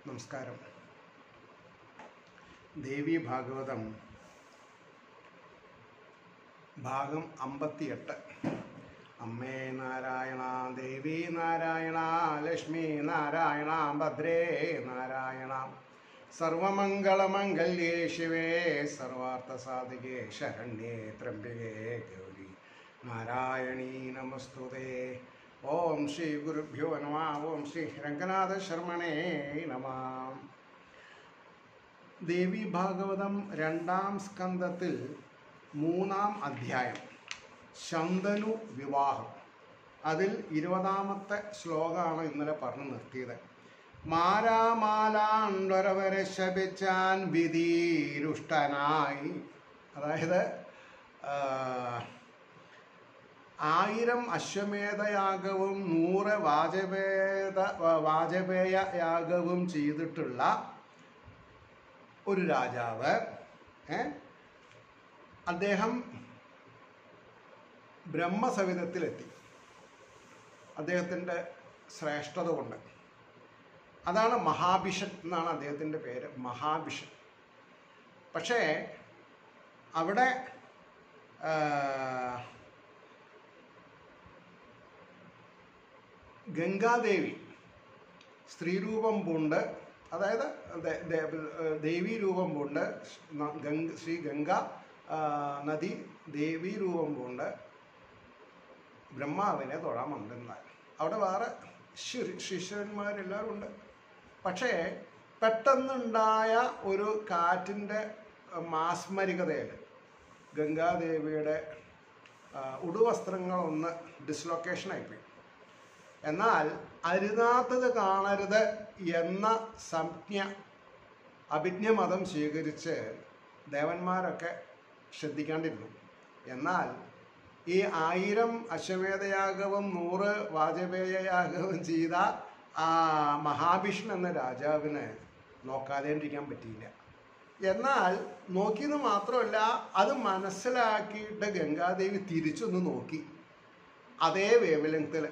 നമസ്കാരം ദേവി ഭാഗവതം ഭാഗം അമ്പത്തിയെട്ട് അമ്മേ നാരായണ ദേവി നാരായണ ലക്ഷ്മി നാരായണ ഭദ്രേ നാരായണ സർവമംഗളമംഗല്യേ ശിവേ സർവാർത്ഥസാധികേ ശരണ്യേ ത്രംബികേ ഗൗരി നാരായണീ നമസ്തുതേ ഓം ശ്രീ ഗുരുഭ്യോ നമ ഓം ശ്രീ രംഗനാഥ ശർമ്മണേ നമ ദേവി ഭാഗവതം രണ്ടാം സ്കന്ധത്തിൽ മൂന്നാം അധ്യായം ശന്തനു വിവാഹം അതിൽ ഇരുപതാമത്തെ ശ്ലോകമാണ് ഇന്നലെ പറഞ്ഞു നിർത്തിയത് മാരാമാലാണ്ടൊരവരെ ശപിച്ചാൻ വിധിരുഷ്ടനായി അതായത് ആ, ആയിരം അശ്വമേധയാഗവും നൂറ് വാജപേത വാജപേയ യാഗവും ചെയ്തിട്ടുള്ള ഒരു രാജാവ് ഏ, അദ്ദേഹം ബ്രഹ്മസവിധത്തിലെത്തി അദ്ദേഹത്തിൻ്റെ ശ്രേഷ്ഠത കൊണ്ട് അതാണ് മഹാഭിഷൻ എന്നാണ് അദ്ദേഹത്തിൻ്റെ പേര് മഹാഭിഷൻ പക്ഷേ അവിടെ ആ, ഗംഗാദേവി സ്ത്രീരൂപം പൂണ്ട് അതായത് ദേ- ദേ- ദേവീ രൂപം പൂണ്ട് ന- ഗംഗ ശ്രീ ഗംഗ ആ, നദി ദേവീ രൂപം പൂണ്ട് ബ്രഹ്മാവിനെ തൊഴാൻ വന്നിട്ടുണ്ടായി അവിടെ വേറെ ശിശു- ശിഷ്യന്മാരെല്ലാവരും ഉണ്ട് പക്ഷേ പെട്ടെന്നുണ്ടായ ഒരു കാറ്റിൻ്റെ മാസ്മരികതയിൽ ഗംഗാദേവിയുടെ ആ, ഉടുവസ്ത്രങ്ങളൊന്ന് ഡിസ്ലൊക്കേഷനായിപ്പോയി എന്നാൽ അരുതാത്തത് കാണരുത് എന്ന സംജ്ഞ അഭിജ്ഞമതം സ്വീകരിച്ച് ദേവന്മാരൊക്കെ ശ്രദ്ധിക്കാണ്ടിരുന്നു എന്നാൽ ഈ ആയിരം അശ്വമേധയാഗവും നൂറ് വാജപേയയാഗവും ചെയ്ത ആ മഹാവിഷ്ണു എന്ന രാജാവിന് നോക്കാതെണ്ടിരിക്കാൻ പറ്റിയില്ല എന്നാൽ നോക്കിയെന്ന് മാത്രമല്ല അത് മനസ്സിലാക്കിയിട്ട് ഗംഗാദേവി തിരിച്ചൊന്ന് നോക്കി അതേ വേവലെങ്ത്തിൽ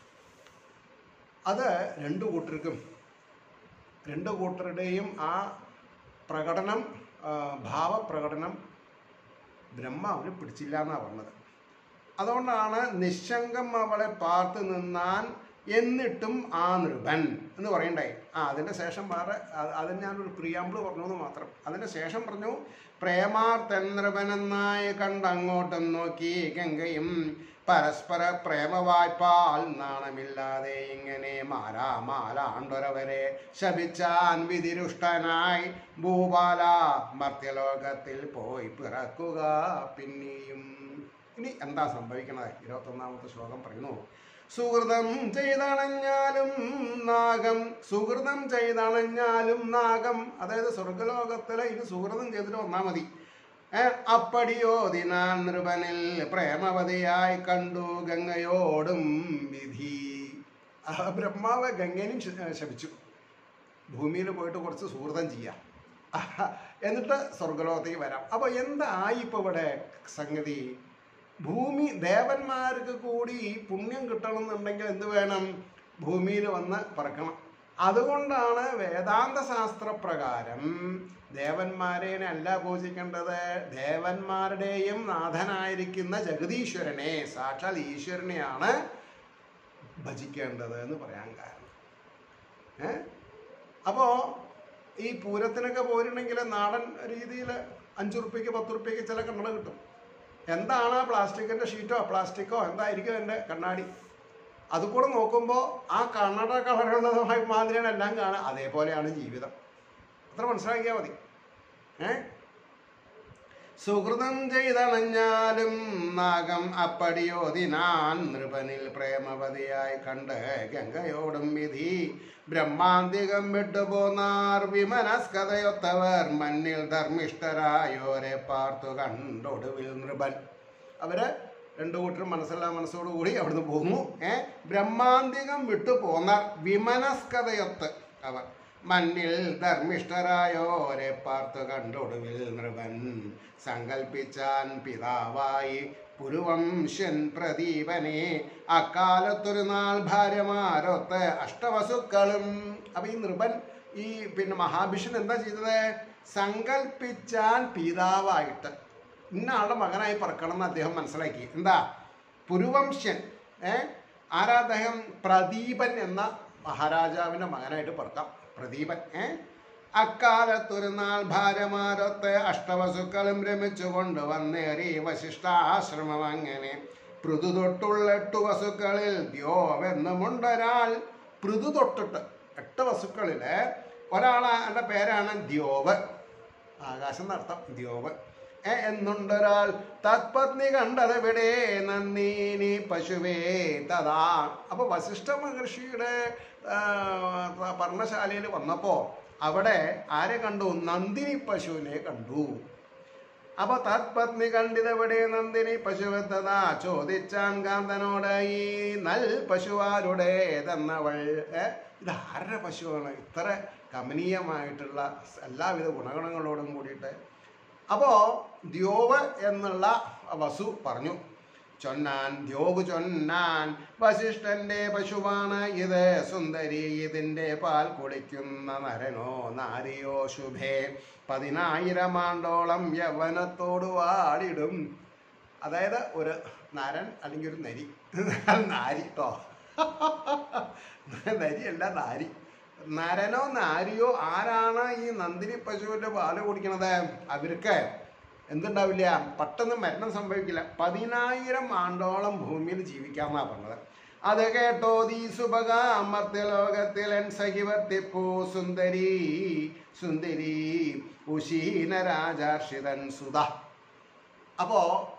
അത് രണ്ട് കൂട്ടർക്കും രണ്ട് കൂട്ടരുടെയും ആ പ്രകടനം ആ, ഭാവപ്രകടനം ബ്രഹ്മാവിന് പിടിച്ചില്ല എന്നാണ് പറഞ്ഞത് അതുകൊണ്ടാണ് നിശങ്കം അവളെ പാർത്ത് നിന്നാൻ എന്നിട്ടും ആ നൃപൻ എന്ന് പറയണ്ടായി ആ അതിൻ്റെ ശേഷം വേറെ അത് അതിന് ഞാനൊരു പ്രിയാമ്പിൾ പറഞ്ഞു എന്ന് മാത്രം അതിൻ്റെ ശേഷം പറഞ്ഞു പ്രേമാർത്തൻ നൃപനെന്നായി കണ്ടങ്ങോട്ടും നോക്കി ഗംഗയും പരസ്പര പ്രേമവായ്പാൽ നാണമില്ലാതെ ഇങ്ങനെ മാലാ മാലാണ്ടൊരവരെ ശപിച്ചാൻ വിധിരുഷ്ടനായി ഭൂപാല മർത്യലോകത്തിൽ പോയി പിറക്കുക പിന്നെയും ഇനി എന്താ സംഭവിക്കണത് ഇരുപത്തൊന്നാമത്തെ ശ്ലോകം പറയുന്നു സുഹൃതം ചെയ്തണഞ്ഞാലും നാഗം സുഹൃതം ചെയ്തണഞ്ഞാലും നാഗം അതായത് സ്വർഗലോകത്തിൽ ഇനി സുഹൃതം ചെയ്തിട്ട് വന്നാൽ മതി ഏ, അപ്പടിയോ ദിനാൻ നൃപനിൽ പ്രേമവതിയായി കണ്ടു ഗംഗയോടും വിധി ആ, ബ്രഹ്മാവ് ഗംഗേനും ശ- ശപിച്ചു ഭൂമിയിൽ പോയിട്ട് കുറച്ച് സുഹൃതം ചെയ്യാം എന്നിട്ട് സ്വർഗലോകത്തേക്ക് വരാം അപ്പോൾ എന്തായി ഇപ്പോൾ ഇവിടെ സംഗതി ഭൂമി ദേവന്മാർക്ക് കൂടി പുണ്യം കിട്ടണം എന്നുണ്ടെങ്കിൽ എന്ത് വേണം ഭൂമിയിൽ വന്ന് പറക്കണം അതുകൊണ്ടാണ് വേദാന്ത ശാസ്ത്രപ്രകാരം ദേവന്മാരെ അല്ല പൂജിക്കേണ്ടത് ദേവന്മാരുടെയും നാഥനായിരിക്കുന്ന ജഗതീശ്വരനെ സാക്ഷാൽ ഈശ്വരനെയാണ് ഭജിക്കേണ്ടത് എന്ന് പറയാൻ കാരണം ഏ അപ്പോൾ ഈ പൂരത്തിനൊക്കെ പോയിട്ടുണ്ടെങ്കിൽ നാടൻ രീതിയിൽ അഞ്ച് റുപ്യക്ക് പത്ത് റുപ്യക്ക് ചില കണ്ണട കിട്ടും എന്താണ് പ്ലാസ്റ്റിക്കിൻ്റെ ഷീറ്റോ പ്ലാസ്റ്റിക്കോ എന്തായിരിക്കും എൻ്റെ കണ്ണാടി അതുകൂടെ നോക്കുമ്പോൾ ആ കണ്ണട കളറുള്ളതുമായി മാതിരിയാണ് എല്ലാം കാണുക അതേപോലെയാണ് ജീവിതം അത്ര മനസ്സിലാക്കിയാൽ മതി ഏ സുഹൃതം ചെയ്തണഞ്ഞാലും നാഗം അപ്പടിയോതിനാൻ നൃപനിൽ പ്രേമവതിയായി കണ്ട് ഗംഗയോടും വിധി ബ്രഹ്മാന്തികം വിട്ടുപോന്നാർ വിമനസ്കതയൊത്തവർ മണ്ണിൽ ധർമ്മിഷ്ഠരായോരെ പാർത്തു കണ്ടൊടുവിൽ നൃപൻ അവര് രണ്ടു കൂട്ടരും മനസ്സല്ല മനസ്സോടുകൂടി അവിടുന്ന് പോന്നു ഏ ബ്രഹ്മാന്തികം വിട്ടു പോന്ന വിമനസ്കതയൊത്ത് അവർ മണ്ണിൽ ധർമ്മിഷ്ഠരായോരെ പാർത്തു കണ്ടൊടുവിൽ നൃപൻ സങ്കൽപ്പിച്ചാൻ പിതാവായി പുരുവംശൻ പ്രദീപനെ അക്കാലത്തൊരു നാൾ ഭാര്യമാരൊത്ത് അഷ്ടവസുക്കളും അപ്പൊ ഈ നൃപൻ ഈ പിന്നെ മഹാഭിഷൻ എന്താ ചെയ്തത് സങ്കല്പിച്ചാൽ പിതാവായിട്ട് ഇന്ന ആളുടെ മകനായി പറക്കണം എന്ന് അദ്ദേഹം മനസ്സിലാക്കി എന്താ പുരുവംശ്യൻ ഏ ആരാ അദ്ദേഹം പ്രദീപൻ എന്ന മഹാരാജാവിന്റെ മകനായിട്ട് പറക്കാം പ്രദീപൻ ഏ അക്കാലത്തൊരു നാൾ ഭാര്യമാരൊത്ത് അഷ്ടവസുക്കളും രമിച്ചു കൊണ്ടുവന്നേറി വശിഷ്ഠാശ്രമം അങ്ങനെ പൃഥു തൊട്ടുള്ള എട്ടു വസുക്കളിൽ ദ്യോവെന്നുമുണ്ടൊരാൾ പൃഥു തൊട്ടിട്ട് എട്ട് വസുക്കളില് ഒരാളെ പേരാണ് ദ്യോവ് ആകാശം നടത്തം ദ്യോവ് ഏ എന്നുണ്ടൊരാൾ തത്പത്നി കണ്ടതെവിടെ നന്ദീനി പശുവേ തഥാ അപ്പൊ വസിഷ്ഠ മഹർഷിയുടെ ആ, പർണശാലയിൽ വന്നപ്പോ അവിടെ ആരെ കണ്ടു നന്ദിനി പശുവിനെ കണ്ടു അപ്പൊ തത്പത്നി കണ്ടിതെവിടെ നന്ദിനി പശുവെത്തതാ ചോദിച്ചാൻ കാന്തനോട് ഈ നൽ പശുവാരുടേതെന്നവൾ ഏ ഇത് ആരുടെ പശുവാണ് ഇത്ര കമനീയമായിട്ടുള്ള എല്ലാവിധ ഗുണഗണങ്ങളോടും കൂടിയിട്ട് അപ്പോ ദ്യോവ് എന്നുള്ള വസു പറഞ്ഞു ചൊന്നാൻ ദ്യോവ് ചൊന്നാൻ വസിഷ്ഠന്റെ പശുവാണ് ഇത് സുന്ദരി ഇതിന്റെ പാൽ കുടിക്കുന്ന നരനോ നാരിയോ ശുഭേ പതിനായിരം ആണ്ടോളം യവനത്തോട് വാടിടും അതായത് ഒരു നരൻ അല്ലെങ്കിൽ ഒരു നരി നാരി കേട്ടോ നരിയല്ല നാരി നരനോ നാരിയോ ആരാണ് ഈ നന്ദിനി പശുവിന്റെ പാല് കുടിക്കണത് അവർക്ക് എന്തുണ്ടാവില്ല പെട്ടെന്ന് മരണം സംഭവിക്കില്ല പതിനായിരം ആണ്ടോളം ഭൂമിയിൽ ജീവിക്കാമെന്നാ പറഞ്ഞത് അത് കേട്ടോ ദീ സുഭക അമർത്യലോകത്തിൽ എൻ സഹിവർത്തിപ്പൂ സുന്ദരി സുന്ദരി ഉശീന രാജാർഷിതൻ സുധ അപ്പോ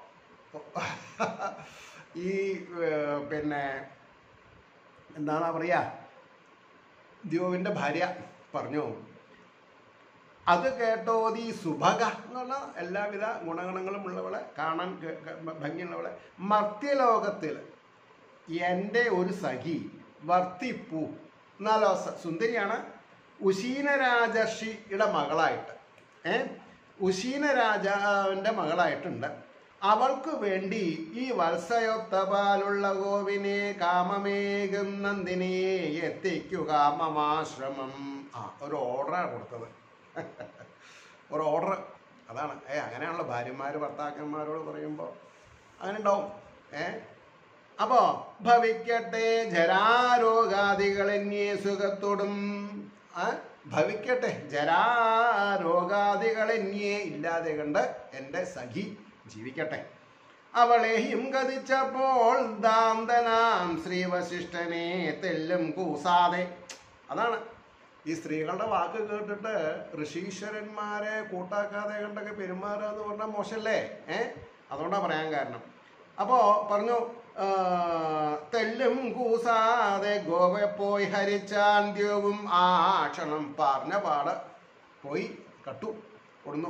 ഈ ഏർ, പിന്നെ എന്താണ് പറയാ ദ്യോവിന്റെ ഭാര്യ പറഞ്ഞു അത് കേട്ടോതി സുഭഗ എന്ന് പറഞ്ഞാൽ എല്ലാവിധ ഗുണഗണങ്ങളും ഉള്ളവളെ കാണാൻ കേ- കേ- ഭംഗിയുള്ളവളെ മർത്യലോകത്തിൽ എൻ്റെ ഒരു സഖി വർത്തിപ്പു എന്നാലോ സ- സുന്ദരിയാണ് ഉശീന രാജർഷിയുടെ മകളായിട്ട് ഏ ഉശീന രാജാവിൻ്റെ മകളായിട്ടുണ്ട് അവൾക്ക് വേണ്ടി ഈ വത്സയൊത്ത പാലുള്ള ഗോവിനെ കാമമേകും നന്ദിനിയെ എത്തിക്കുക മമാശ്രമം ആ ഒരു ഓർഡറാണ് കൊടുത്തത് ഒരു ഓർഡർ അതാണ് ഏ അങ്ങനെയാണല്ലോ ഭാര്യമാർ ഭർത്താക്കന്മാരോട് പറയുമ്പോൾ അങ്ങനെ ഉണ്ടാവും ഏ അപ്പോ ഭവിക്കട്ടെ ജരാരോഗാദികളെന്നേ സുഖത്തോടും ആ, ഭവിക്കട്ടെ ജരാരോഗാദികളെന്നേ ഇല്ലാതെ കണ്ട് എൻ്റെ സഖി ജീവിക്കട്ടെ അവളെയും കതിച്ചപ്പോൾ ദാന്തനാം ശ്രീവശിഷ്ഠനെ തെല്ലും കൂസാതെ അതാണ് ഈ സ്ത്രീകളുടെ വാക്ക് കേട്ടിട്ട് ഋഷീശ്വരന്മാരെ കൂട്ടാക്കാതെ കണ്ടൊക്കെ പെരുമാറുക എന്ന് പറഞ്ഞാൽ മോശമല്ലേ ഏ അതുകൊണ്ടാണ് പറയാൻ കാരണം അപ്പോ പറഞ്ഞു ആ, തെല്ലും കൂസാതെ ഗോവ പോയി ഹരിച്ചാന്ത്യവും ആ ക്ഷണം പറഞ്ഞ പാട് പോയി കട്ടു കൊടുന്നു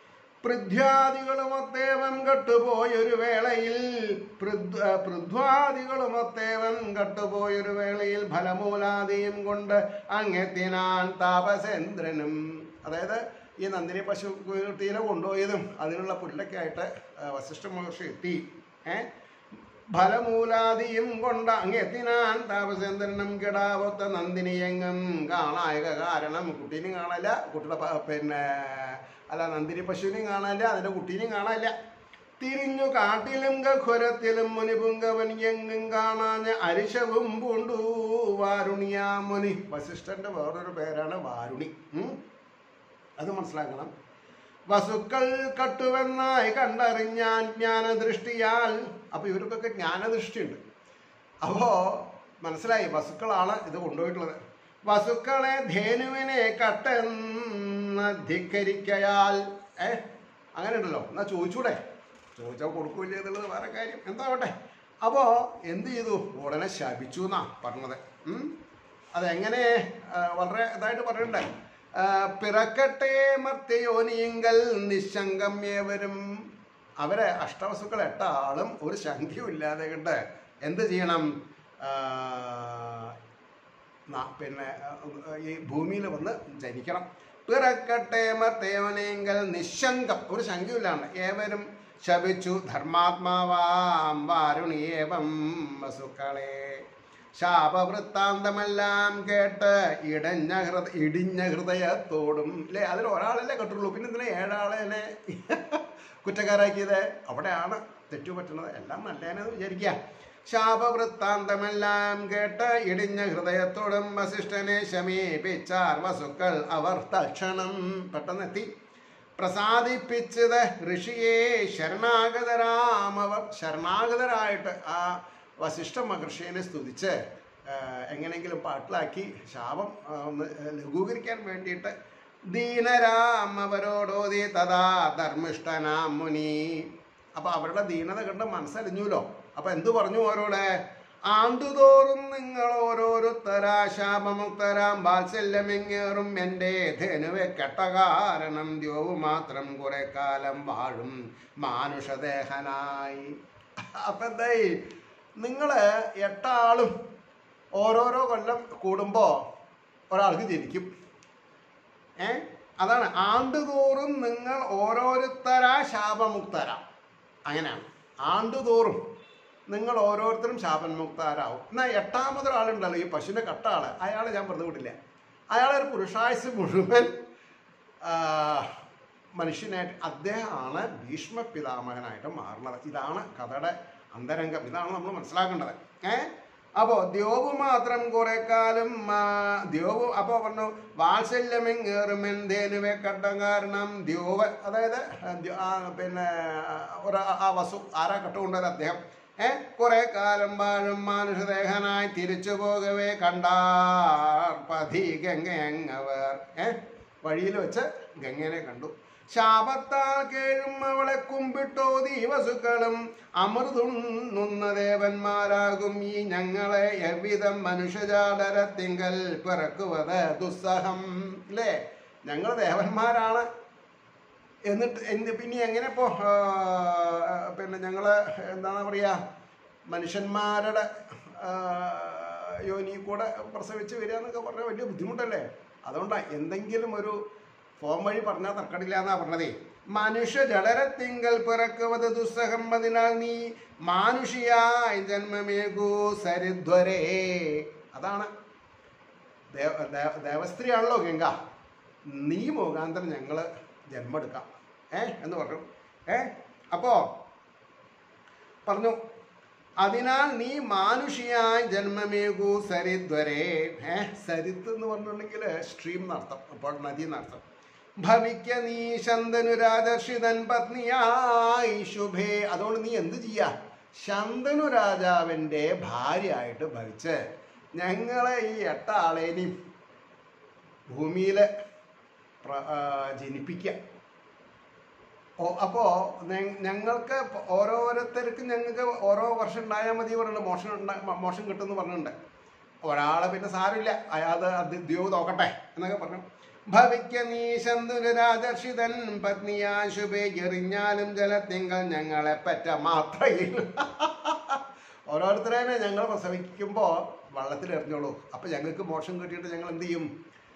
പൃഥ്വാദികളുമൊത്തേവൻ കട്ടുപോയൊരു വേളയിൽ പൃഥ്വ പൃഥ്വാദികളുമൊത്തേവൻ കട്ടുപോയൊരു വേളയിൽ ഫലമൂലാദിയും കൊണ്ട് അങ്ങെത്തിനാൻ താപസേന്ദ്രനും അതായത് ഈ നന്ദിനി പശു കുട്ടീനെ കൊണ്ടുപോയതും അതിനുള്ള പുല്ലൊക്കെ ആയിട്ട് ആ, വസിഷ്ഠ മഹർഷി എത്തി ഏ ഫലമൂലാദിയും കൊണ്ട് അങ്ങെത്തിനാൻ താപസേന്ദ്രനും കിടാവൊത്ത നന്ദിനിയെങ്ങും കാണായക കാരണം കുട്ടീനെയും കാണാനില്ല കുട്ടിയുടെ പ- പിന്നെ അല്ല നന്ദിനി പശുവിനെയും കാണാനില്ല അതിൻ്റെ കുട്ടീനെയും കാണാനില്ല തിരിഞ്ഞു കാട്ടിലും ഗഹുരത്തിലും മുനിപുങ്കവൻ എങ്ങും കാണാഞ്ഞ അരിശവും പൂണ്ടു വാരുണിയാ മുനി വസിഷ്ഠന്റെ വേറൊരു പേരാണ് വാരുണി ഉം? അത് മനസ്സിലാക്കണം വസുക്കൾ കട്ടുവെന്നായി കണ്ടറിഞ്ഞാൻ ജ്ഞാനദൃഷ്ടിയാൽ അപ്പൊ ഇവർക്കൊക്കെ ജ്ഞാനദൃഷ്ടിയുണ്ട് അപ്പോ മനസ്സിലായി വസുക്കളാണ് ഇത് കൊണ്ടുപോയിട്ടുള്ളത് വസുക്കളെ ധേനുവിനെ കട്ടെന്ന് ധിക്കരിക്കയാൽ ഏ അങ്ങനെ ഉണ്ടല്ലോ എന്നാ ചോദിച്ചൂടെ ചോദിച്ചാൽ കൊടുക്കൂല എന്നുള്ളത് വേറെ കാര്യം എന്താവട്ടെ അപ്പോ എന്ത് ചെയ്തു ഉടനെ ശപിച്ചു എന്നാ പറഞ്ഞത് ഉം? അതെങ്ങനെ ആ, വളരെ ഇതായിട്ട് പറയണ്ടേ ആ, പിറക്കട്ടെ മർത്യയോനിയെങ്കൽ നിശങ്കം ഏവരും അവരെ അഷ്ടവസുക്കൾ എട്ടാളും ഒരു ശങ്ക്യവും ഇല്ലാതെ കണ്ട് എന്ത് ചെയ്യണം ആ, ന- പിന്നെ ആ, ഈ ഭൂമിയിൽ വന്ന് ജനിക്കണം പിറക്കട്ടെ മർത്തേവനെങ്കിൽ നിശങ്കം ഒരു ശങ്ക്യമില്ലാണ്ട് ഏവരും ശപിച്ചു ധർമാത്മാവാം വാരുണിയേവം വസുക്കളെ ശാപവൃത്താന്തമെല്ലാം കേട്ട് ഇടഞ്ഞ ഹൃദ ഇടിഞ്ഞ ഹൃദയത്തോടും അല്ലേ അതിൽ ഒരാളല്ലേ കെട്ടുള്ളൂ പിന്നെ എന്തിനാ ഏഴാളെ കുറ്റക്കാരാക്കിയത് അവിടെയാണ് തെറ്റുപറ്റുന്നത് എല്ലാം നല്ലതെന്ന് വിചാരിക്കുക ശാപവൃത്താന്തമെല്ലാം കേട്ട് ഇടിഞ്ഞ ഹൃദയത്തോടും വസിഷ്ഠനെ ശമീപിച്ചാർ വസുക്കൾ അവർ തക്ഷണം പെട്ടെന്നെത്തി പ്രസാദിപ്പിച്ചത് ഋഷിയെ ശരണാഗതരാമവർ ശരണാഗതരായിട്ട് ആ വസിഷ്ഠ മഹർഷിയെ സ്തുതിച്ച് ആ, എങ്ങനെയെങ്കിലും പാട്ടിലാക്കി ശാപം ആ, ഒന്ന് ലഘൂകരിക്കാൻ വേണ്ടിയിട്ട് ദീനരാം അവരോടോതി തഥാ ധർമ്മിഷ്ഠനാം മുനി അപ്പൊ അവരുടെ ദീനത കണ്ട് മനസ്സറിഞ്ഞുല്ലോ അപ്പൊ എന്തു പറഞ്ഞു അവരോട് ആണ്ടുതോറും നിങ്ങൾ ഓരോരുത്തരാ ശാപമുക്തരാം വാത്സല്യമെങ്ങേറും എൻ്റെ ധനുവെ കെട്ട കാരണം ദ്യോവ് മാത്രം കുറെ കാലം വാഴും മാനുഷദേഹനായി അപ്പൊ എന്തായി നിങ്ങള് എട്ടാളും ഓരോരോ കൊല്ലം കൂടുമ്പോ ഒരാൾക്ക് ജനിക്കും ഏ അതാണ് ആണ്ടുതോറും നിങ്ങൾ ഓരോരുത്തരാ ശാപമുക്തരാ അങ്ങനെയാണ് ആണ്ടുതോറും നിങ്ങൾ ഓരോരുത്തരും ശാപന്മുക്തരാവും എന്നാൽ എട്ടാമതൊരാളുണ്ടല്ലോ ഈ പശുവിൻ്റെ കട്ട ആള് അയാളെ ഞാൻ വെറുതെ വിടില്ല അയാളൊരു പുരുഷായുസ് മുഴുവൻ ആ, മനുഷ്യനായിട്ട് അദ്ദേഹമാണ് ഭീഷ്മ പിതാമഹനായിട്ട് മാറുന്നത് ഇതാണ് കഥയുടെ അന്തരംഗം ഇതാണ് നമ്മൾ മനസ്സിലാക്കേണ്ടത് ഏ അപ്പോൾ ദ്യോവ് മാത്രം കുറെ കാലം ആ, ദ്യോവ് അപ്പോൾ പറഞ്ഞു വാത്സല്യമെങ്ങേറുമെന്തേനുവെ കട്ടം കാരണം ദ്യോവ് അതായത് ആ, ദ്യോ- ആ, പിന്നെ ആ, ഒരു ആ വസു ആരാ കട്ടുകൊണ്ടത് അദ്ദേഹം ഏ കുറെ കാലം വാഴും മാനുഷദേഹനായി തിരിച്ചു പോകവേ കണ്ടാർ പതി ഗംഗയങ്ങവർ ഏ വഴിയിൽ വെച്ച് ഗംഗനെ കണ്ടു ശാപത്താൽ കേഴും അവളെ കുമ്പിട്ടോ ദീവസുക്കളും അമൃതുണ്ണുന്ന ദേവന്മാരാകും ഈ ഞങ്ങളെ എவ்விதം മനുഷ്യജാടരത്തിങ്കൽ പിറക്കുവത് ദുസ്സഹം അല്ലേ ഞങ്ങൾ ദേവന്മാരാണ് എന്നിട്ട് എന്ത് പിന്നെ എങ്ങനെ ഇപ്പോ ആ, പിന്നെ ഞങ്ങള് എന്താണ് പറയാ മനുഷ്യന്മാരുടെ ആ, യോനി കൂടെ പ്രസവിച്ച് വരിക എന്നൊക്കെ പറഞ്ഞാൽ വലിയ ബുദ്ധിമുട്ടല്ലേ അതുകൊണ്ടാണ് എന്തെങ്കിലും ഒരു ഫോം വഴി പറഞ്ഞാൽ തർക്കടില്ല എന്നാ പറഞ്ഞതേ മനുഷ്യ ജഡരത്തിങ്കൽ പിറക്കുവത് ദുസ്സഹം അതിനാൽ നീ മാനുഷിയായി ജന്മമേകൂ സരിധ്വരേ അതാണ് ദേവ ദേവ- ദേവസ്ത്രീയാണല്ലോ ഗംഗ നീ മുഖാന്തരം ഞങ്ങൾ ജന്മെടുക്കാം ഏ എന്ന് പറഞ്ഞു ഏ അപ്പോ പറഞ്ഞു അതിനാൽ നീ മാനുഷിയായി ജന്മമേകൂ സരിദ്വരേ ഏ സരിത്ത് എന്ന് പറഞ്ഞിട്ടുണ്ടെങ്കിൽ സ്ട്രീം എന്നർത്ഥം അപ്പോൾ നദി എന്നർത്ഥം ഭവിക്ക നീ ശന്തനു രാജർഷിതൻ പത്നിയായി ശുഭേ അതുകൊണ്ട് നീ എന്ത് ചെയ്യാ ശന്തനു രാജാവിൻ്റെ ഭാര്യയായിട്ട് ഭവിച്ച് ഞങ്ങളെ ഈ എട്ടാളേനെയും ഭൂമിയിൽ ജനിപ്പിക്കുക ഓ അപ്പോൾ ഞങ്ങൾക്ക് ഇപ്പൊ ഓരോരുത്തർക്കും ഞങ്ങൾക്ക് ഓരോ വർഷം ഉണ്ടായാൽ മതി പറയുന്നുണ്ട് മോഷൻ ഉണ്ടാ- മ- മോശം കിട്ടുമെന്ന് പറഞ്ഞിട്ടുണ്ട് ഒരാളെ പിന്നെ സാരമില്ല അയാൾ അത് ദ്യോവ് നോക്കട്ടെ എന്നൊക്കെ പറഞ്ഞു ഭവിക്ക നീ ശന്തുര രാജർഷിതൻ പത്നിയാ ശുഭേ എറിഞ്ഞാലും ജലത്തിങ്കൾ ഞങ്ങളെ പറ്റ മാത്രയിൽ ഓരോരുത്തരെ ഞങ്ങൾ പ്രസവിക്കുമ്പോൾ വള്ളത്തിൽ എറിഞ്ഞോളൂ അപ്പം ഞങ്ങൾക്ക് മോശം കിട്ടിയിട്ട് ഞങ്ങൾ എന്ത് ചെയ്യും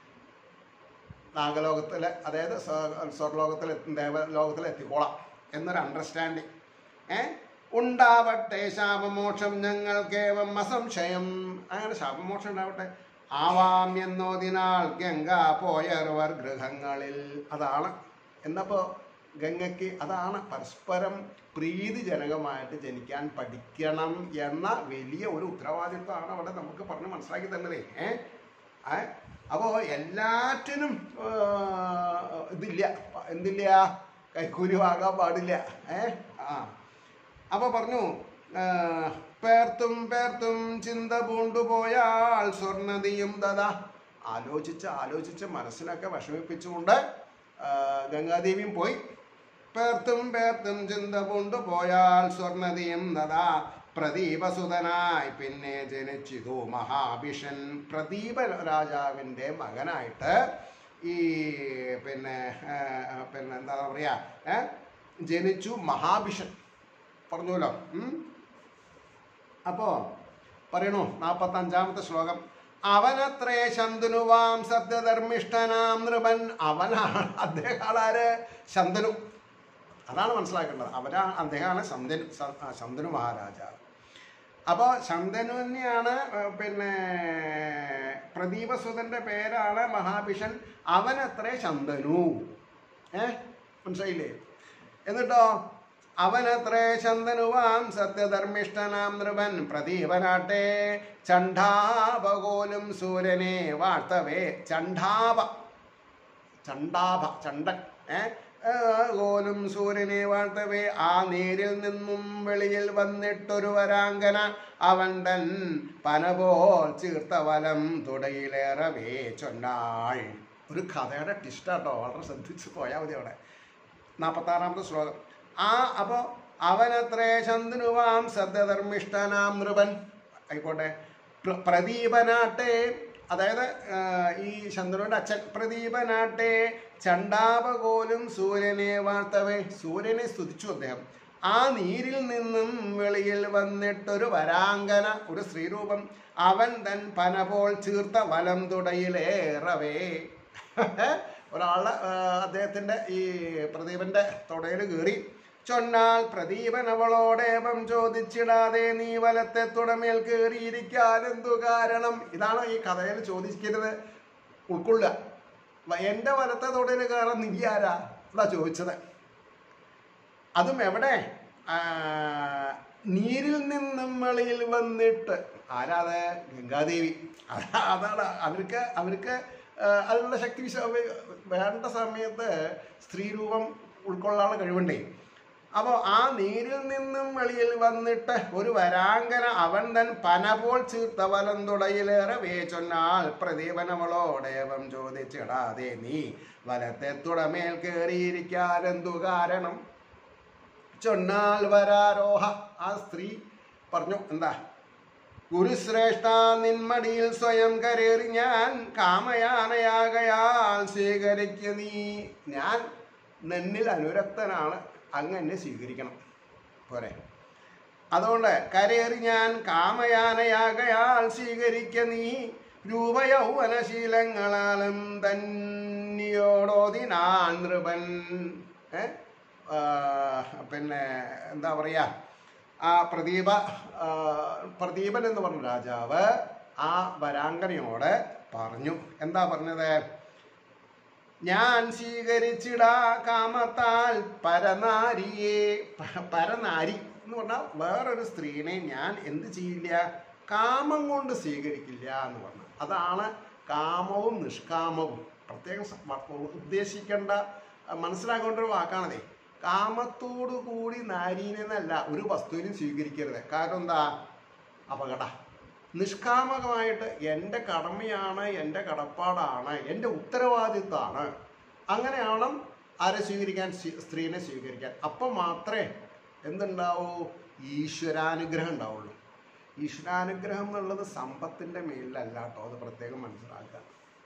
നാഗലോകത്തിൽ അതായത് സ്വ- സ്വർലോകത്തിൽ ദേവലോകത്തിൽ എത്തിക്കോളാം എന്നൊരു അണ്ടർസ്റ്റാൻഡിങ് ഏ ഉണ്ടാവട്ടെ ശാപമോക്ഷം ഞങ്ങൾക്കേവം അസംശയം അങ്ങനെ ശാപമോക്ഷം ഉണ്ടാവട്ടെ ആവാം എന്നോതിനാൾ ഗംഗ പോയർവർ ഗൃഹങ്ങളിൽ അതാണ് എന്നപ്പോ ഗംഗയ്ക്ക് അതാണ് പരസ്പരം പ്രീതിജനകമായിട്ട് ജനിക്കാൻ പഠിക്കണം എന്ന വലിയ ഒരു ഉത്തരവാദിത്വമാണ് അവിടെ നമുക്ക് പറഞ്ഞ് മനസ്സിലാക്കി തന്നതേ ഏ ഏ? അപ്പോ എല്ലാറ്റിനും ആ, ഇതില്ല എന്തില്ല കൈക്കൂലി വാങ്ങാൻ പാടില്ല ഏ ആ അപ്പൊ പറഞ്ഞു ആ, പേർത്തും പേർത്തും ചിന്ത പൂണ്ടുപോയാൽ സ്വർണതിയും ദതാ ആലോചിച്ച് ആലോചിച്ച് മനസ്സിനൊക്കെ വിഷമിപ്പിച്ചുകൊണ്ട് ആ, ഗംഗാദേവിയും പോയി പേർത്തും പേർത്തും ചിന്ത പൂണ്ടുപോയാൽ സ്വർണതിയും ദതാ പ്രദീപസുതനായി പിന്നെ ജനിച്ചിതു മഹാഭിഷൻ പ്രദീപ രാജാവിൻ്റെ മകനായിട്ട് ഈ പിന്നെ ആ, പിന്നെ എന്താ പറയാ ഏ? ജനിച്ചു മഹാഭിഷൻ പറഞ്ഞല്ലോ ഉം? അപ്പോ പറയണു നാൽപ്പത്തി അഞ്ചാമത്തെ ശ്ലോകം അവനത്രേ ശന്തനുവാം സത്യധർമ്മിഷ്ഠനാം നൃപൻ അവനാണ് അദ്ദേഹമാണ് ആര് ശന്തനു അതാണ് മനസ്സിലാക്കേണ്ടത് അവരാ അദ്ദേഹമാണ് ശന്തനു ശ- ആ, ശന്തനു മഹാരാജാവ് അപ്പോൾ ശന്തനു തന്നെയാണ് ഏർ, പിന്നെ പ്രദീപസുതന്റെ പേരാണ് മഹാഭിഷൻ അവനത്രേ ശന്തനു ഏ മനസ്സിലായില്ലേ എന്നിട്ടോ അവനത്രേ ശന്തനുവാം സത്യധർമ്മിഷ്ഠനാം നൃപൻ പ്രദീപനാട്ടെ ചണ്ഡാപകോലും സൂര്യനെ വാഴ്ത്തവേ ചണ്ഡാപ ചണ്ടാഭ ചണ്ടൻ ഏ ആ, കോലും സൂര്യനെ വാഴ്ത്തവേ ആ നീരിൽ നിന്നും വെളിയിൽ വന്നിട്ടൊരു വരാങ്കന അവൻ തൻ പനപോൽ ചീർത്ത വലം തുടയിലേറവേ ചൊന്നാൾ ഒരു കഥയുടെ ടിസ്റ്റാട്ടോ വളരെ ശ്രദ്ധിച്ച് പോയാൽ മതി അവിടെ നാൽപ്പത്താറാമത്തെ ശ്ലോകം ആ അപ്പോൾ അവനത്രേ ചന്ദ്രുവാം സദ്യധർമ്മിഷ്ഠനാം നൃപൻ ആയിക്കോട്ടെ പ്ര- പ്രദീപനാട്ടെ അതായത് ആ, ഈ ചന്ദ്രന്റെ അച്ഛൻ പ്രദീപനാട്ടെ ചണ്ടാപകോലും സൂര്യനെ വാർത്തവേ സൂര്യനെ സ്തുതിച്ചു അദ്ദേഹം ആ നീരിൽ നിന്നും വെളിയിൽ വന്നിട്ടൊരു വരാങ്കന ഒരു സ്ത്രീരൂപം അവൻ തൻ പനപോൾ ചീർത്ത വലം തുടയിലേറവേ ഒരാളെ ആ, അദ്ദേഹത്തിന്റെ ഈ പ്രദീപന്റെ തുടയിൽ കയറി ചൊന്നാൽ പ്രദീപൻ അവളോടേവം ചോദിച്ചിടാതെ നീ വലത്തെ തുടമേൽ കയറിയിരിക്കാൻ എന്തു കാരണം ഇതാണ് ഈ കഥയിൽ ചോദിക്കരുത് ഉൾക്കൊള്ളുക വ- എന്റെ വലത്തെ തുടയിൽ കയറാൻ നീ ആരാ ഇതാ ചോദിച്ചത് അതും എവിടെ ആ, നീരിൽ നിന്നും വെളിയിൽ വന്നിട്ട് ആരാത് ഗംഗാദേവി അതാ- അതാണ് അവർക്ക് അവർക്ക് ആ, അതിനുള്ള ശക്തി വിശ- വേണ്ട സമയത്ത് സ്ത്രീരൂപം ഉൾക്കൊള്ളാനുള്ള കഴിവുണ്ടേ അപ്പോൾ ആ നീരിൽ നിന്നും വെളിയിൽ വന്നിട്ട് ഒരു വരാങ്കന അവൻ തൻ പനപോൾ ചീർത്ത വലം തുടയിലേറെ വേച്ചൊന്നാൽ പ്രദീപനവളോടേവം ചോദിച്ചിടാതെ നീ വലത്തെ തുടമേൽ കയറിയിരിക്കാൻ എന്തു കാരണം ചൊന്നാൽ വരാരോഹ ആ സ്ത്രീ പറഞ്ഞു എന്താ ഗുരുശ്രേഷ്ഠ നിന്മടിയിൽ സ്വയം കരേറി ഞാൻ കാമയാനയാകയാൽ സ്വീകരിക്ക നീ ഞാൻ നിന്നിൽ അനുരക്തനാണ് അങ്ങ് എന്നെ സ്വീകരിക്കണം പോരെ അതുകൊണ്ട് കരേറി ഞാൻ കാമയാനയാകയാൽ സ്വീകരിക്ക നീ രൂപയൗവനശീലങ്ങളാലും തന്നിയോടോതിനാൻ നൃപൻ ഏ? ആ, പിന്നെ എന്താ പറയുക ആ പ്രദീപ ആ, പ്രദീപൻ എന്ന് പറഞ്ഞ രാജാവ് ആ വരാങ്കനയോട് പറഞ്ഞു എന്താ പറഞ്ഞത് ഞാൻ സ്വീകരിച്ചിടാ കാമത്താൽ പരനാരിയെ പ- പരനാരി എന്ന് പറഞ്ഞാൽ വേറൊരു സ്ത്രീനെ ഞാൻ എന്ത് ചെയ്യില്ല കാമം കൊണ്ട് സ്വീകരിക്കില്ല എന്ന് പറഞ്ഞു അതാണ് കാമവും നിഷ്കാമവും പ്രത്യേകം സ- വ- ഉദ്ദേശിക്കേണ്ട അഹ് മനസ്സിലാക്കേണ്ട ഒരു വാക്കാണതേ കാമത്തോടു കൂടി നാരീനെന്നല്ല ഒരു വസ്തുവിനും സ്വീകരിക്കരുത് കാരണം എന്താ അപകട നിഷ്കാമകമായിട്ട് എൻ്റെ കടമയാണ് എൻ്റെ കടപ്പാടാണ് എൻ്റെ ഉത്തരവാദിത്തമാണ് അങ്ങനെയാണ് ആരെ സ്വീകരിക്കാൻ സ്വീ- സ്ത്രീനെ സ്വീകരിക്കാൻ അപ്പം മാത്രമേ എന്തുണ്ടാവൂ ഈശ്വരാനുഗ്രഹം ഉണ്ടാവുള്ളൂ ഈശ്വരാനുഗ്രഹം എന്നുള്ളത് സമ്പത്തിൻ്റെ മേലിലല്ല കേട്ടോ അത് പ്രത്യേകം മനസ്സിലാക്കുക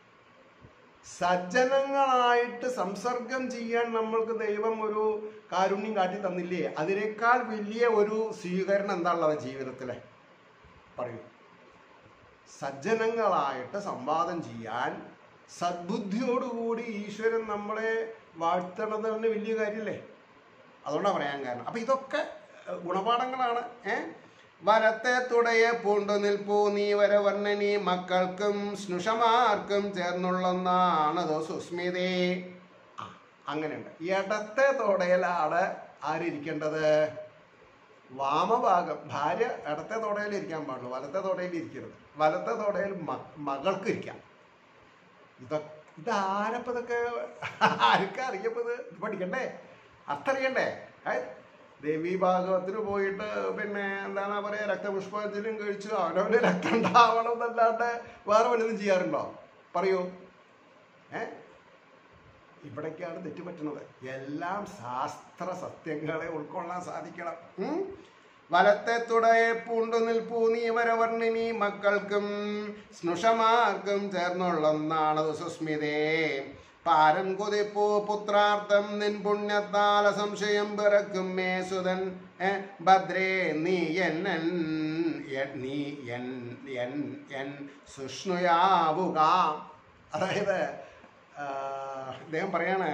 സജ്ജനങ്ങളായിട്ട് സംസർഗം ചെയ്യാൻ നമ്മൾക്ക് ദൈവം ഒരു കാരുണ്യം കാട്ടി തന്നില്ലേ അതിനേക്കാൾ വലിയ ഒരു സ്വീകരണം എന്താ ഉള്ളത് ജീവിതത്തിലെ പറയൂ സജ്ജനങ്ങളായിട്ട് സംവാദം ചെയ്യാൻ സദ്ബുദ്ധിയോടുകൂടി ഈശ്വരൻ നമ്മളെ വാഴ്ത്തണത് തന്നെ വലിയ കാര്യമല്ലേ അതുകൊണ്ടാണ് പറയാൻ കാരണം അപ്പം ഇതൊക്കെ ഏഹ്, ഗുണപാഠങ്ങളാണ് ഏ വരത്തെ തുടയെ പൂണ്ടു നിൽപ്പൂ നീ വരവർണ്ണനി മക്കൾക്കും സ്നുഷമാർക്കും ചേർന്നുള്ളൊന്നാണതോ സുസ്മിതേ ആ അങ്ങനെയുണ്ട് ഇടത്തെ തുടയിലാണ് ആരിരിക്കേണ്ടത് വാമഭാഗം ഭാര്യ ഇടത്തെ തുടയിൽ ഇരിക്കാൻ പാടുള്ളൂ വലത്തെ തുടയിൽ ഇരിക്കരുത് വലത്തെ തുടയിൽ മ മകൾക്ക് ഇരിക്കാം ഇതൊക്കെ ഇതാരപ്പോ ഇതൊക്കെ ആർക്കാ അറിയപ്പത് ഇത് പഠിക്കണ്ടേ അർത്ഥറിയണ്ടേ ഏ? ദേവി ഭാഗവത്തിന് പോയിട്ട് പിന്നെ എന്താണ് പറയുക രക്തപുഷ്പാഞ്ജലിയും കഴിച്ചു അവനവന് രക്തം ഉണ്ടാവണം എന്നല്ലാണ്ട് വേറെ വല്ലതും ചെയ്യാറുണ്ടോ പറയൂ ഏ ഇവിടേക്കാണ് തെറ്റുപറ്റുന്നത് എല്ലാം ശാസ്ത്ര സത്യങ്ങളെ ഉൾക്കൊള്ളാൻ സാധിക്കണം ഉം? വലത്തെ തുടയെ പൂണ്ടു നിൽപ്പൂ നീ വരവർണ്ണിനി മക്കൾക്കും സ്നുഷമാർക്കും ചേർന്നുള്ളൊന്നാണത് സുസ്മിതേ പാരൻ കുതിപ്പൂ പുത്രാർത്ഥം നിൻ പുണ്യത്താല സംശയം പിറക്കും മേ സുതൻ ഏ, ഭദ്രേ നീ എന്നൻ എ- നീ എൻ എൻ എൻ സുഷ്ണുയാവുക അതായത് ആ, അദ്ദേഹം പറയാണ്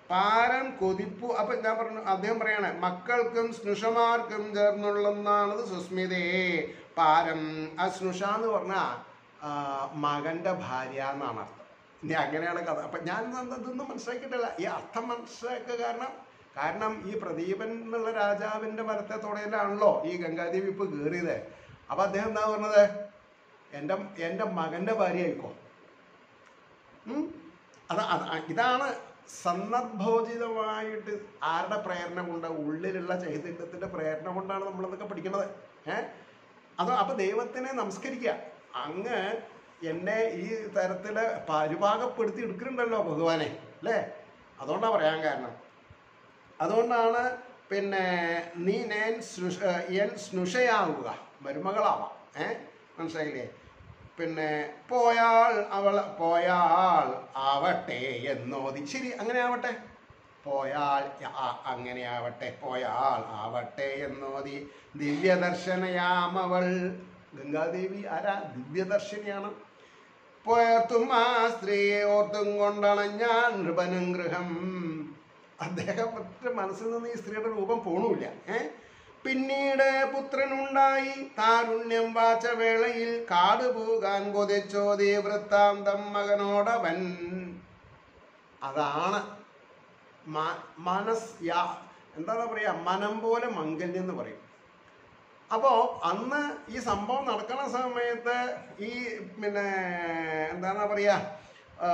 പാരം കൊതിപ്പു അപ്പൊ ഞാൻ പറഞ്ഞു അദ്ദേഹം പറയാണ് മക്കൾക്കും സ്നുഷമാർക്കും ചേർന്നുള്ളതാണത് സുസ്മിതേ പാരം ആ സ്നുഷ എന്ന് പറഞ്ഞാൽ മകന്റെ ഭാര്യ എന്നാണ് അർത്ഥം ഇനി അങ്ങനെയാണ് കഥ അപ്പൊ ഞാൻ ഇതൊന്നും ഇതൊന്നും മനസ്സിലാക്കിയിട്ടില്ല ഈ അർത്ഥം മനസ്സിലാക്കുക കാരണം കാരണം ഈ പ്രദീപൻ എന്നുള്ള രാജാവിന്റെ മരത്തെ തുടയിലാണല്ലോ ഈ ഗംഗാദേവി ഇപ്പൊ കയറിയത് അപ്പൊ അദ്ദേഹം എന്താ പറഞ്ഞത് എൻ്റെ എൻ്റെ മകന്റെ ഭാര്യ ആയിക്കോ ഉം? അത് അത് ഇതാണ് സന്ദർഭോചിതമായിട്ട് ആരുടെ പ്രേരണ കൊണ്ട് ഉള്ളിലുള്ള ചൈതന്യത്തിന്റെ പ്രേരണ കൊണ്ടാണ് നമ്മളതൊക്കെ പഠിക്കുന്നത് ഏഹ് അത് അപ്പൊ ദൈവത്തിനെ നമസ്കരിക്കുക അങ്ങ് എന്നെ ഈ തരത്തില് പരിഭാഗപ്പെടുത്തി എടുക്കുന്നുണ്ടല്ലോ ഭഗവാനെ അല്ലേ അതുകൊണ്ടാണ് പറയാൻ കാരണം അതുകൊണ്ടാണ് പിന്നെ നീ ഞാൻ സ്നുഷ എൻ സ്നുഷയാവുക മരുമകളാവാം ഏ മനസ്സിലായില്ലേ പിന്നെ പോയാൾ അവൾ പോയാൾ ആവട്ടെ എന്നോതി ശരി അങ്ങനെ ആവട്ടെ പോയാൽ ആ- അങ്ങനെ ആവട്ടെ പോയാൽ ആവട്ടെ എന്നോതി ദിവ്യദർശനയാമവൾ ഗംഗാദേവി ആരാ ദിവ്യദർശിനിയാണ് പോയർത്തും ആ സ്ത്രീയെ ഓർത്തും കൊണ്ടാണ് ഞാൻ നൃപനും ഗൃഹം അദ്ദേഹം ഒറ്റ മനസ്സിൽ നിന്ന് ഈ സ്ത്രീയുടെ രൂപം പോണൂല്ല ഏ പിന്നീട് പുത്രനുണ്ടായി താരുണ്യം വാച്ച വേളയിൽ കാട് പോകാൻ കൊതിച്ചോതി വൃത്താന്തം മകനോടവൻ അതാണ് മ- മനസ് യാ എന്താ പറയാ മനം പോലെ മംഗല്യം എന്ന് പറയും അപ്പോ അന്ന് ഈ സംഭവം നടക്കുന്ന സമയത്ത് ഈ പിന്നെ എന്താണ് പറയാ ആ,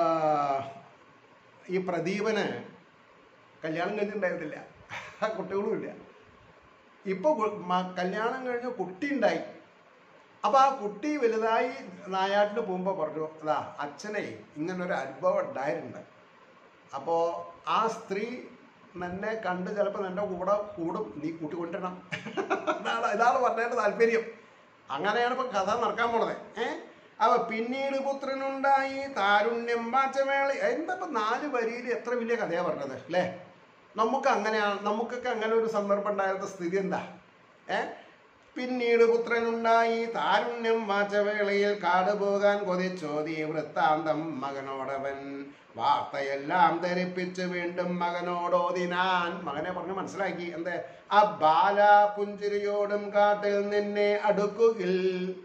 ഈ പ്രദീപന് കല്യാണം കഴിഞ്ഞിട്ടുണ്ടായിരുന്നില്ല കുട്ടികളും ഇല്ല ഇപ്പൊ കു- മ- കല്യാണം കഴിഞ്ഞ് കുട്ടി ഉണ്ടായി അപ്പൊ ആ കുട്ടി വലുതായി നായാട്ടിന് പോകുമ്പോ പറഞ്ഞു അതാ അച്ഛനെ ഇങ്ങനൊരു അനുഭവം ഉണ്ടായിട്ടുണ്ട് അപ്പോ ആ സ്ത്രീ നിന്നെ കണ്ട് ചിലപ്പോൾ നിന്റെ കൂടെ കൂടും നീ കൂട്ടിക്കൊണ്ടിരണം ഇതാണ് ഇതാണ് പറഞ്ഞതിന്റെ താല്പര്യം അങ്ങനെയാണ് ഇപ്പൊ കഥ നടക്കാൻ പോണത് ഏ അവ പിന്നീട് പുത്രനുണ്ടായി താരുണ്യം വാച്ചമേള എന്താ ഇപ്പൊ നാല് വരിയിൽ എത്ര വലിയ കഥയാ പറഞ്ഞത് അല്ലേ നമുക്ക് അങ്ങനെയാണ് നമുക്കൊക്കെ അങ്ങനെ ഒരു സന്ദർഭം ഉണ്ടായിരുന്ന സ്ഥിതി എന്താ ഏ പിന്നീട് പുത്രനുണ്ടായി താരുണ്യം വാചവേളയിൽ കാട് പോകാൻ കൊതിച്ചോതി വൃത്താന്തം മകനോടവൻ വാർത്തയെല്ലാം ധരിപ്പിച്ച് വീണ്ടും മകനോടോതിനാൻ മകനെ പറഞ്ഞ് മനസ്സിലാക്കി എന്ത് ആ ബാല പുഞ്ചിരിയോടും കാട്ടിൽ നിന്നെ അടുക്കുകിൽ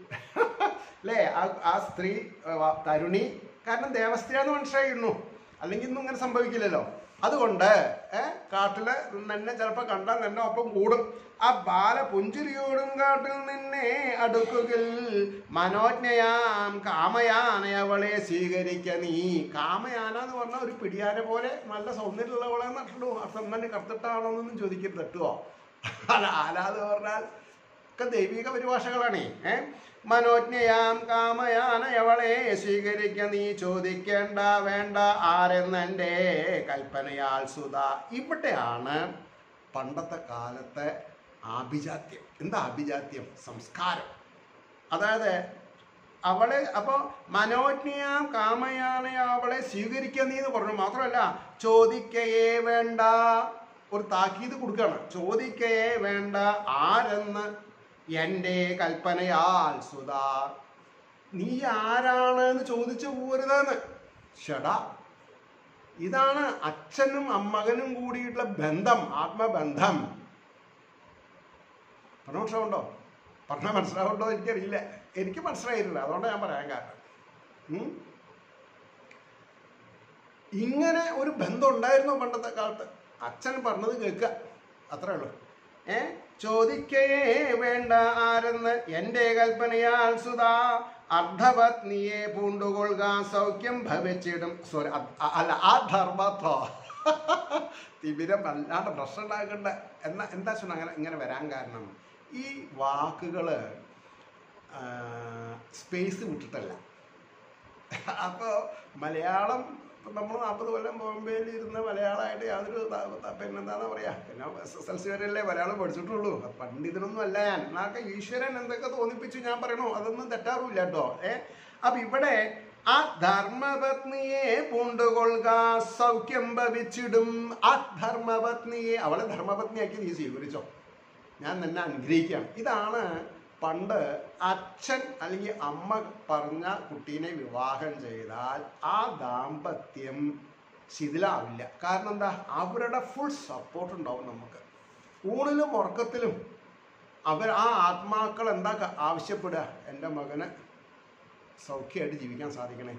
അല്ലേ ആ ആ സ്ത്രീ ആ, വ- തരുണി കാരണം ദേവസ്ത്രീയാന്ന് മനസ്സിലായിരുന്നു അല്ലെങ്കിൽ ഇന്നും ഇങ്ങനെ സംഭവിക്കില്ലല്ലോ അതുകൊണ്ട് ഏ കാട്ടില് നിന്നെ ചിലപ്പോ കണ്ടാൽ നിന്നെ ഒപ്പം കൂടും ആ ബാല പുഞ്ചിരിയോടും കാട്ടിൽ നിന്നെ അടുക്കുകിൽ മനോജ്ഞയാം കാമയാനയവളെ സ്വീകരിക്ക നീ കാമയാന എന്ന് പറഞ്ഞാൽ ഒരു പിടിയാന പോലെ നല്ല സൗന്ദര്യമുള്ളവളെ നട്ടുള്ളൂ അർത്ഥം തന്നെ കറുത്തിട്ടാണോന്നൊന്നും ചോദിക്കരുത് തട്ടുവോ അല്ല ആലാന്ന് പറഞ്ഞാൽ ഒക്കെ ദൈവിക പരിഭാഷകളാണേ ഏ മനോജ്ഞയാം കാമയാനയവളെ സ്വീകരിക്ക നീ ചോദിക്കേണ്ട വേണ്ട ആരെന്നെൻ്റെ കൽപ്പനയാൽ സുത ഇവിടെയാണ് പണ്ടത്തെ കാലത്തെ ആഭിജാത്യം എന്താ ആഭിജാത്യം സംസ്കാരം അതായത് അവളെ അപ്പോൾ മനോജ്ഞയാം കാമയാനെ അവളെ സ്വീകരിക്കുക നീ എന്ന് പറഞ്ഞു മാത്രമല്ല ചോദിക്കയേ വേണ്ട ഒരു താക്കീത് കൊടുക്കുകയാണ് ചോദിക്കയേ വേണ്ട ആരെന്ന് എൻ്റെ കൽപ്പനയാൽ സുധാ നീ ആരാണ് എന്ന് ചോദിച്ചു പോരുതെന്ന് ഷടാ ഇതാണ് അച്ഛനും അമ്മകനും കൂടിയിട്ടുള്ള ബന്ധം ആത്മബന്ധം പ്രമോഷമുണ്ടോ പറഞ്ഞാൽ മനസ്സിലാവുണ്ടോ എനിക്കറിയില്ല എനിക്ക് മനസ്സിലായിട്ടില്ല അതുകൊണ്ടാണ് ഞാൻ പറയാൻ കാരണം ഉം? ഇങ്ങനെ ഒരു ബന്ധം ഉണ്ടായിരുന്നു പണ്ടത്തെ കാലത്ത് അച്ഛൻ പറഞ്ഞത് കേൾക്കുക അത്രേ ഉള്ളൂ ഏ ചോദിക്കേ വേണ്ട ആരെന്ന് എൻ്റെ കൽപ്പനയാൽ സുധാ അർദ്ധപത്നിയെ പൂണ്ടുകൊള്ളുക സൗഖ്യം ഭവിച്ചിടും സോറി അല്ല ആ ധർമ്മത്തോ തിമിരം വല്ലാണ്ട് പ്രശ്നം ഉണ്ടാക്കണ്ട എന്നാ എന്താ ചൊന്ന അങ്ങനെ ഇങ്ങനെ വരാൻ കാരണം ഈ വാക്കുകള് സ്പേസ് വിട്ടിട്ടല്ല അപ്പോൾ മലയാളം നമ്മൾ നാൽപ്പത് കൊല്ലം ബോംബെയിൽ ഇരുന്ന് മലയാളമായിട്ട് യാതൊരു ത- ത- പിന്നെന്താന്ന് പറയാ പിന്നെ എസ് എസ് എൽ സി വരെയല്ലേ മലയാളം പഠിച്ചിട്ടുള്ളൂ പണ്ഡിതനൊന്നും അല്ല ഞാൻ എന്നൊക്കെ ഈശ്വരൻ എന്തൊക്കെ തോന്നിപ്പിച്ചു ഞാൻ പറയണു അതൊന്നും തെറ്റാറുമില്ല കേട്ടോ ഏ അപ്പൊ ഇവിടെ ആ ധർമ്മപത്നിയെ പൂണ്ടുകൊള്ളുക സൗഖ്യം ഭവിച്ചിടും ആ ധർമ്മപത്നിയെ അവളെ ധർമ്മപത്നിയാക്കി നീ സ്വീകരിച്ചോ ഞാൻ നിന്നെ അനുഗ്രഹിക്കുകയാണ് ഇതാണ് പണ്ട് അച്ഛൻ അല്ലെങ്കിൽ അമ്മ പറഞ്ഞ കുട്ടീനെ വിവാഹം ചെയ്താൽ ആ ദാമ്പത്യം ശിഥിലാവില്ല കാരണം എന്താ അവരുടെ ഫുൾ സപ്പോർട്ട് ഉണ്ടാവും നമുക്ക് ഊണിലും ഉറക്കത്തിലും അവർ ആ ആത്മാക്കൾ എന്താ ക- ആവശ്യപ്പെടുക എൻ്റെ മകന് സൗഖ്യമായിട്ട് ജീവിക്കാൻ സാധിക്കണേ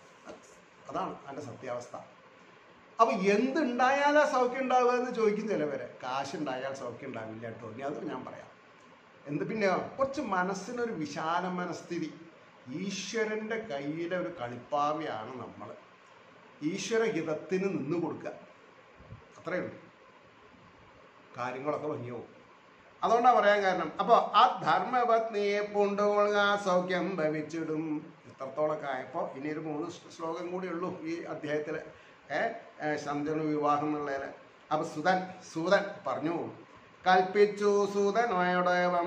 അതാണ് അതിൻ്റെ സത്യാവസ്ഥ അപ്പോൾ എന്തുണ്ടായാലാ സൗഖ്യം ഉണ്ടാവുക എന്ന് ചോദിക്കും ചിലവരെ കാശുണ്ടായാൽ സൗഖ്യം ഉണ്ടാവില്ല കേട്ടോ ഇനി അത് ഞാൻ പറയാം എന്ത് പിന്നെ കുറച്ച് മനസ്സിനൊരു വിശാല മനസ്ഥിതി ഈശ്വരൻ്റെ കയ്യിലെ ഒരു കളിപ്പാവയാണ് നമ്മൾ ഈശ്വരഹിതത്തിന് നിന്ന് കൊടുക്കുക അത്രയേ ഉള്ളൂ കാര്യങ്ങളൊക്കെ ഭംഗിയാവും അതുകൊണ്ടാണ് പറയാൻ കാരണം അപ്പോൾ ആ ധർമ്മപത്നിയെ പൂണ്ടുകൊള്ളുക സൗഖ്യം ഭവിച്ചിടും ഇത്രത്തോളൊക്കെ ആയപ്പോൾ ഇനി ഒരു മൂന്ന് ശ്ലോകം കൂടി ഉള്ളൂ ഈ അധ്യായത്തിൽ ഏ ശന്തനു വിവാഹം എന്നുള്ളതിൽ അപ്പോൾ സുതൻ സൂതൻ പറഞ്ഞു കൽപ്പിച്ചു സൂതനോയോടേവം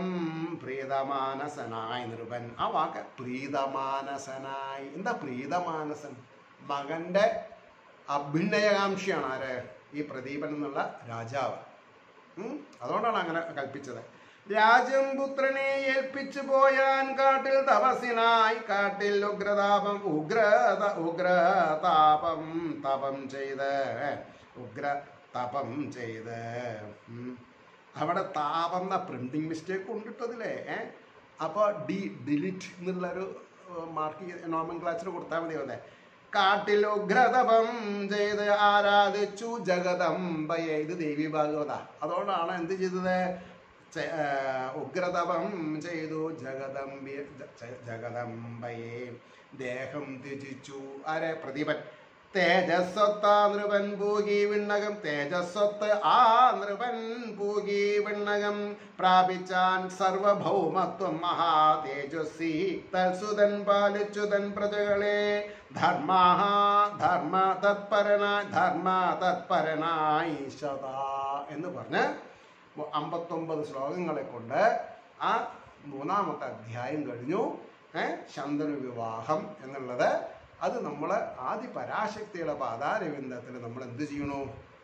പ്രീതമാനസനായി നൃപൻ ആ വാക്ക് പ്രീതമാനസനായി എന്താ പ്രീതമാനസൻ മകൻ്റെ അഭിനയകാംക്ഷിയാണ് ആര് ഈ പ്രദീപൻ എന്നുള്ള രാജാവ് ഉം. അതുകൊണ്ടാണ് അങ്ങനെ കൽപ്പിച്ചത് രാജ്യം പുത്രനെ ഏൽപ്പിച്ചു പോയാൻ കാട്ടിൽ തപസിനായി കാട്ടിൽ ഉഗ്രതാപം ഉഗ്രത ഉഗ്രതാപം തപം ചെയ്ത് ഉഗ്ര തപം ചെയ്ത് ഉം. അവിടെ താപം എന്ന പ്രിന്റിംഗ് മിസ്റ്റേക്ക് കൊണ്ടിട്ടതില്ലേ ഏ അപ്പോൾ ഡി ഡിലിറ്റ് എന്നുള്ളൊരു മാർക്ക് നോമൻ ക്ലാസ്സിൽ കൊടുത്താൽ മതി അതെ കാട്ടിൽ ഉഗ്രതപം ചെയ്ത് ആരാധിച്ചു ജഗദംബയെ ഇത് ദേവി ഭാഗവത അതുകൊണ്ടാണ് എന്ത് ചെയ്തത് ചെ- ആ, ഉഗ്രതപം ചെയ്തു ജഗദംബി ജ- ജഗദംബയെ ദേഹം ത്യജിച്ചു ആരെ പ്രദീപൻ തേജസ്വത്ത നൃപൻ പൂകി വിണ്ണകം തേജസ്വത്ത് ആ നൃപൻ പൂകി വിണ്ണകം പ്രാപിച്ചാൻ സർവഭൗമത്വം മഹാ തേജസ്വി തൽസുതൻ പാലിച്ചു തൻ പ്രജകളെ ധർമ്മ ധർമ്മ തത്പരനായി ധർമ്മ തത്പരനായി സദാ എന്ന് പറഞ്ഞ് അമ്പത്തൊമ്പത് ശ്ലോകങ്ങളെ കൊണ്ട് ആ മൂന്നാമത്തെ അധ്യായം കഴിഞ്ഞു ഏ ശന്തനു വിവാഹം എന്നുള്ളത് അത് നമ്മൾ ആദി പരാശക്തിയുടെ പാതാരവിന്ദത്തിൽ നമ്മൾ എന്ത് ചെയ്യണു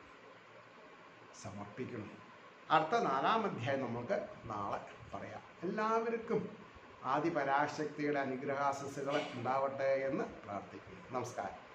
സമർപ്പിക്കണം അടുത്ത നാലാം അധ്യായം നമുക്ക് നാളെ പറയാം എല്ലാവർക്കും ആദി പരാശക്തിയുടെ അനുഗ്രഹാശസ്സുകൾ ഉണ്ടാവട്ടെ എന്ന് പ്രാർത്ഥിക്കുന്നു നമസ്കാരം